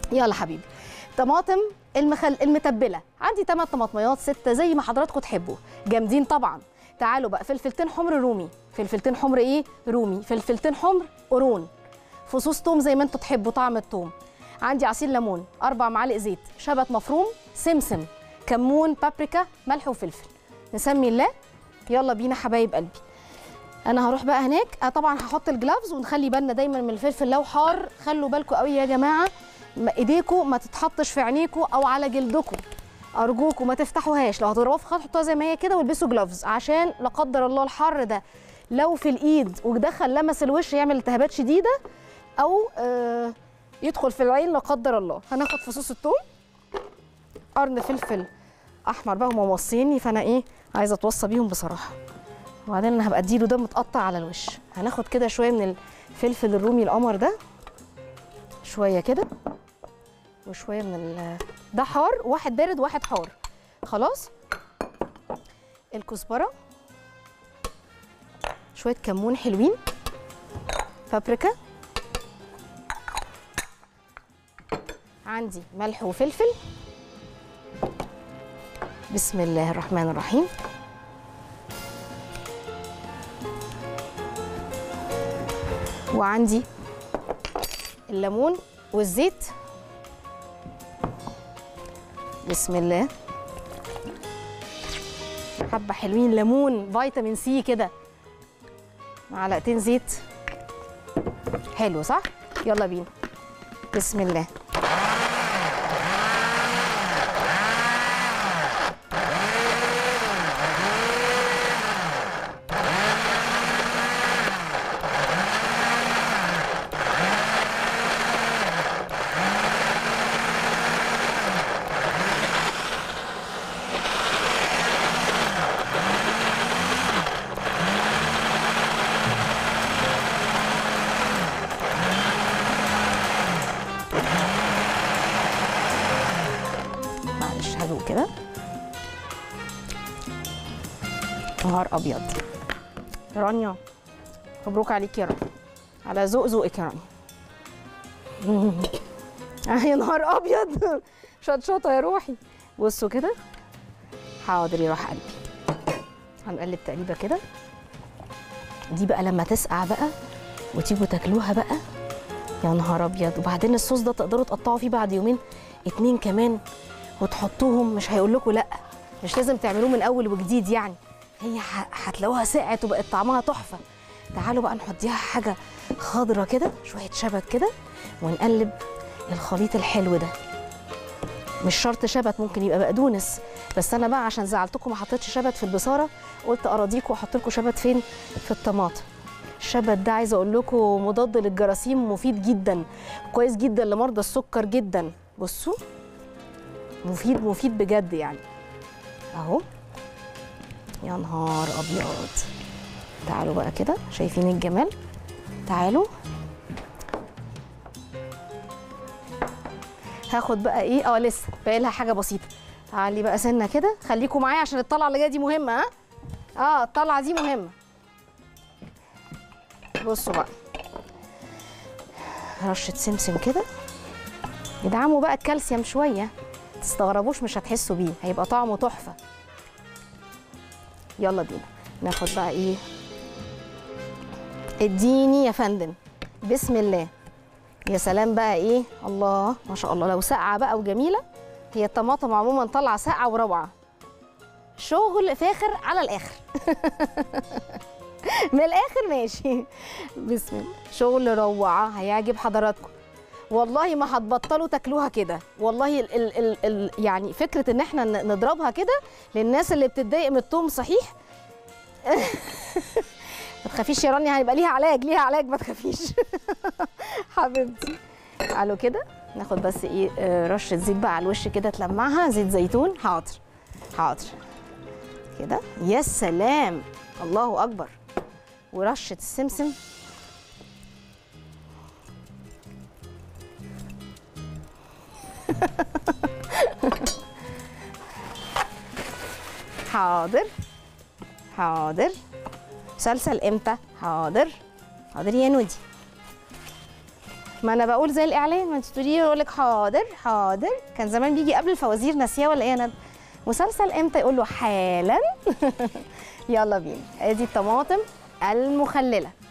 يلا حبيبي طماطم المخل المتبله عندي 8 طماطميات 6 زي ما حضراتكم تحبوا جامدين طبعا تعالوا بقى فلفلتين حمر رومي فلفلتين حمر ايه رومي فلفلتين حمر قرون فصوص توم زي ما انتوا تحبوا طعم التوم عندي عصير ليمون اربع معالق زيت شبت مفروم سمسم كمون بابريكا ملح وفلفل نسمي الله يلا بينا حبايب قلبي انا هروح بقى هناك آه طبعا هحط الجلافز ونخلي بالنا دايما من الفلفل لو حار خلوا بالكم قوي يا جماعه ما- ايديكم ما تتحطش في عينيكم او على جلدكم ارجوكم ما تفتحوهاش لو هتضربوها في خط حطوها زي ما هي كده والبسوا جلافز عشان لا قدر الله الحر ده لو في الايد ودخل لمس الوش يعمل التهابات شديده او آه يدخل في العين لا قدر الله هناخد فصوص الثوم قرن فلفل احمر بقى هم موصيني فانا ايه عايزه اتوصى بيهم بصراحه وبعدين انا هبقى اديله ده متقطع على الوش هناخد كده شويه من الفلفل الرومي القمر ده شويه كده وشويه من ال ده حار واحد بارد واحد حار خلاص الكزبره شويه كمون حلوين بابريكا عندي ملح وفلفل بسم الله الرحمن الرحيم وعندي الليمون والزيت بسم الله حبة حلوين ليمون فيتامين سي كده معلقتين زيت حلو صح؟ يلا بينا بسم الله معلش هدوق كده نهار ابيض رانيا مبروك عليك يا رانيا على ذوق ذوقك يا رانيا آه، يا نهار ابيض شطشطه يا روحي بصوا كده حاضر يا روح قلبي هنقلب تقليبه كده دي بقى لما تسقع بقى وتيجوا تاكلوها بقى يا نهار ابيض وبعدين الصوص ده تقدروا تقطعوا فيه بعد يومين اتنين كمان وتحطوهم مش هيقول لكم لا مش لازم تعملوه من اول وجديد يعني هي ه- هتلاقوها سقعت وبقت طعمها تحفه تعالوا بقى نحطيها حاجه خضرة كده شويه شبت كده ونقلب الخليط الحلو ده مش شرط شبت ممكن يبقى بقدونس بس انا بقى عشان زعلتكم ما حطيتش شبت في البصاره قلت اراضيكم واحط لكم شبت فين في الطماطم الشبت ده عايزه اقول لكم مضاد للجراثيم مفيد جدا كويس جدا لمرضى السكر جدا بصوا مفيد مفيد بجد يعني اهو يا نهار ابيض تعالوا بقى كده شايفين الجمال تعالوا هاخد بقى ايه اه لسه باقي لها حاجه بسيطه تعالي بقى سنه كده خليكم معايا عشان الطلعه اللي جايه دي مهمه ها اه الطلعه دي مهمه بصوا بقى رشه سمسم كده يدعموا بقى الكالسيوم شويه تستغربوش مش هتحسوا بيه هيبقى طعمه تحفه يلا بينا ناخد بقى ايه اديني يا فندم بسم الله يا سلام بقى ايه الله ما شاء الله لو ساقعه بقى وجميله هي الطماطم عموما طالعه ساقعه وروعه شغل فاخر على الاخر من الاخر ماشي بسم الله شغل روعه هيعجب حضراتكم والله ما هتبطلوا تاكلوها كده والله ال ال ال ال يعني فكره ان احنا ن- نضربها كده للناس اللي بتتضايق من التوم صحيح ما تخافيش يا رانيا هيبقى ليها علاج ليها علاج ما تخافيش حبيبتي تعالوا كده ناخد بس ايه آه، رشه زيت بقى على الوش كده تلمعها زيت زيتون حاضر حاضر كده يا سلام الله اكبر ورشه السمسم حاضر حاضر مسلسل امتى حاضر حاضر يا نودي ما انا بقول زي الاعلان ما انت تقولي يقول لك حاضر حاضر كان زمان بيجي قبل الفوازير ناسيه ولا ايه انا مسلسل امتى يقول له حالا يلا بينا ادي الطماطم المخلله